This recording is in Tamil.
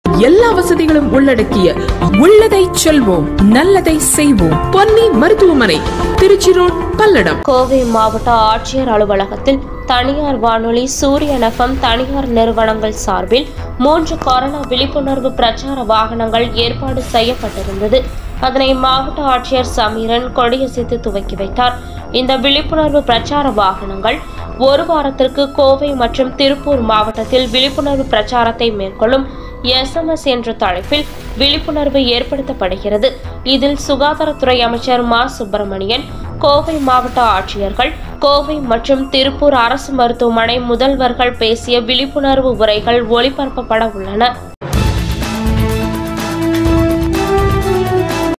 எல்லா வசதிகளும் உள்ளடக்கிய உள்ளதை செல்வோம் நல்லதை செய்வோம் பொன்னி மருத்துவமனை திருச்சி ரோட் பல்லடம் கோவை மாவட்ட ஆட்சியர் அலுவலகத்தில் தனியார் வானொலி சூரிய நகம் தனியார் நிறுவனங்கள் சார்பில் மூன்று கொரோனா விழிப்புணர்வு பிரச்சார வாகனங்கள் ஏற்பாடு செய்யப்பட்டிருந்தது அதனை மாவட்ட ஆட்சியர் சமீரன் கொடியசைத்து துவக்கி வைத்தார் இந்த விழிப்புணர்வு பிரச்சார வாகனங்கள் ஒரு வாரத்திற்கு கோவை மற்றும் திருப்பூர் மாவட்டத்தில் விழிப்புணர்வு பிரச்சாரத்தை மேற்கொள்ளும் எஸ்எம்எஸ் என்ற தலைப்பில் விழிப்புணர்வு ஏற்படுத்தப்படுகிறது இதில் சுகாதாரத்துறை அமைச்சர் மா சுப்பிரமணியன் கோவை மாவட்ட ஆட்சியர்கள் கோவை மற்றும் திருப்பூர் அரசு மருத்துவமனை முதல்வர்கள் பேசிய விழிப்புணர்வு உரைகள் ஒளிபரப்பப்பட உள்ளன